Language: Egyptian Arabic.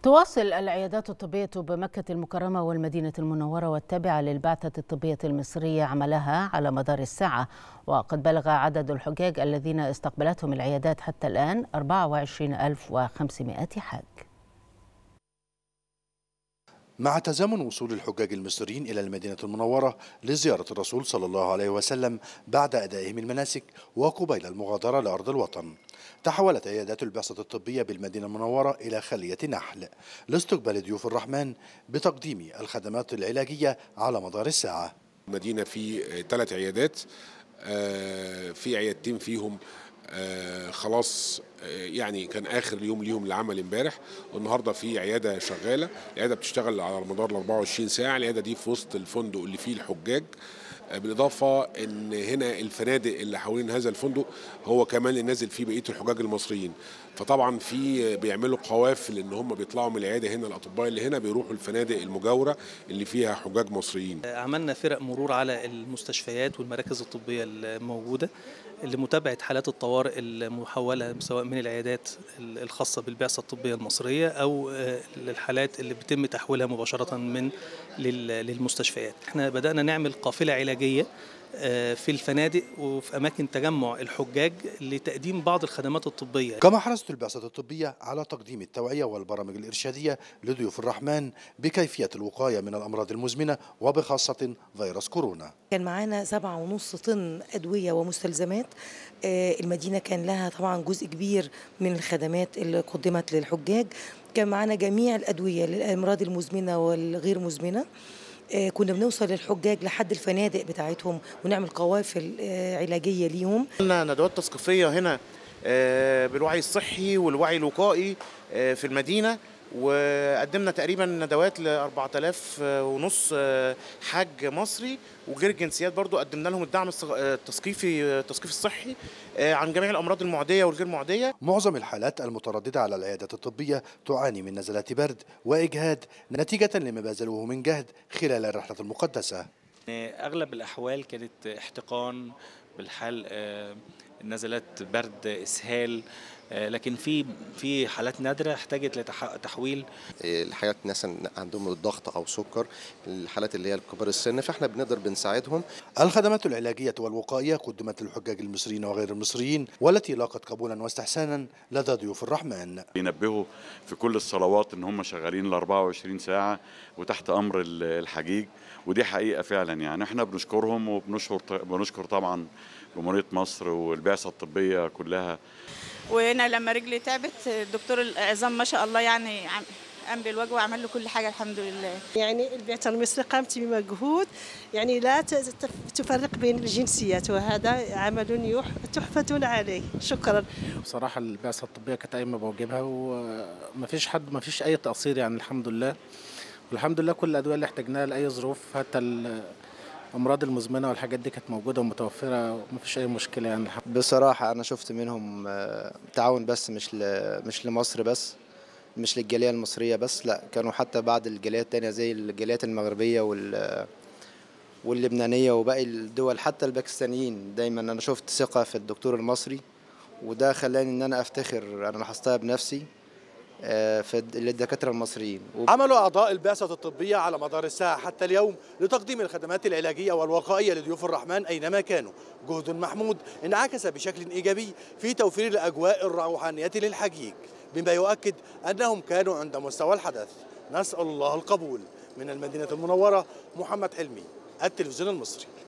تواصل العيادات الطبية بمكة المكرمة والمدينة المنورة والتابعة للبعثة الطبية المصرية عملها على مدار الساعة وقد بلغ عدد الحجاج الذين استقبلتهم العيادات حتى الآن 24500 حاج مع تزامن وصول الحجاج المصريين إلى المدينة المنورة لزيارة الرسول صلى الله عليه وسلم بعد أدائهم المناسك وقبيل المغادرة لأرض الوطن تحولت عيادات البعثة الطبية بالمدينة المنورة إلى خلية نحل لاستقبال ضيوف الرحمن بتقديم الخدمات العلاجية على مدار الساعة المدينة في ثلاث عيادات في عيادتين فيهم آه خلاص آه يعني كان اخر يوم ليهم العمل امبارح والنهارده في عياده شغاله العياده بتشتغل على مدار ال 24 ساعه العياده دي في وسط الفندق اللي فيه الحجاج آه بالاضافه ان هنا الفنادق اللي حوالين هذا الفندق هو كمان اللي نازل فيه بقيه الحجاج المصريين فطبعا في بيعملوا قوافل ان هم بيطلعوا من العياده هنا الاطباء اللي هنا بيروحوا الفنادق المجاوره اللي فيها حجاج مصريين عملنا فرق مرور على المستشفيات والمراكز الطبيه الموجوده لمتابعه حالات الطوارئ المحوله سواء من العيادات الخاصه بالبعثه الطبيه المصريه او الحالات اللي بيتم تحويلها مباشره من للمستشفيات احنا بدانا نعمل قافله علاجيه في الفنادق وفي اماكن تجمع الحجاج لتقديم بعض الخدمات الطبيه. كما حرصت البعثه الطبيه على تقديم التوعيه والبرامج الارشاديه لضيوف الرحمن بكيفيه الوقايه من الامراض المزمنه وبخاصه فيروس كورونا. كان معانا سبعة ونص طن ادويه ومستلزمات المدينه كان لها طبعا جزء كبير من الخدمات اللي قدمت للحجاج كان معانا جميع الادويه للامراض المزمنه والغير مزمنه. كنا بنوصل للحجاج لحد الفنادق بتاعتهم ونعمل قوافل علاجيه ليهم عملنا ندوات تثقيفيه هنا بالوعي الصحي والوعي الوقائي في المدينه وقدمنا تقريبا ندوات ل 4000 ونص حاج مصري وغير الجنسيات برضو قدمنا لهم الدعم التثقيفي التثقيف الصحي عن جميع الامراض المعديه والغير معديه معظم الحالات المتردده على العيادات الطبيه تعاني من نزلات برد واجهاد نتيجه لما بذلوه من جهد خلال الرحله المقدسه اغلب الاحوال كانت احتقان بالحال نزلات برد اسهال لكن في في حالات نادره احتاجت لتحويل الحالات ناس عندهم الضغط او سكر الحالات اللي هي كبار السن فاحنا بنقدر بنساعدهم الخدمات العلاجيه والوقائيه قدمت للحجاج المصريين وغير المصريين والتي لاقت قبولا واستحسانا لدى ضيوف الرحمن بينبهوا في كل الصلوات ان هم شغالين ال 24 ساعه وتحت امر الحجيج ودي حقيقه فعلا يعني احنا بنشكرهم وبنشكر بنشكر طبعا جمهوريه مصر والبعثه الطبيه كلها وانا لما رجلي تعبت الدكتور العظام ما شاء الله يعني قام بالواجب وعمل له كل حاجه الحمد لله. يعني البعثه المصري قامت بمجهود يعني لا تفرق بين الجنسيات وهذا عمل تحفه عليه شكرا. بصراحه البعثه الطبيه كانت قايمه بواجبها وما فيش حد ما فيش اي تقصير يعني الحمد لله. والحمد لله كل الادويه اللي احتاجناها لاي ظروف حتى الامراض المزمنه والحاجات دي كانت موجوده ومتوفره وما فيش اي مشكله يعني بصراحه انا شفت منهم تعاون بس مش مش لمصر بس مش للجاليه المصريه بس لا كانوا حتى بعض الجاليات التانية زي الجاليات المغربيه وال واللبنانيه وباقي الدول حتى الباكستانيين دايما انا شفت ثقه في الدكتور المصري وده خلاني ان انا افتخر انا لاحظتها بنفسي في للدكاتره المصريين عمل اعضاء البعثه الطبيه على مدار الساعه حتى اليوم لتقديم الخدمات العلاجيه والوقائيه لضيوف الرحمن اينما كانوا جهد محمود انعكس بشكل ايجابي في توفير الاجواء الروحانيه للحجيج بما يؤكد انهم كانوا عند مستوى الحدث نسال الله القبول من المدينه المنوره محمد حلمي التلفزيون المصري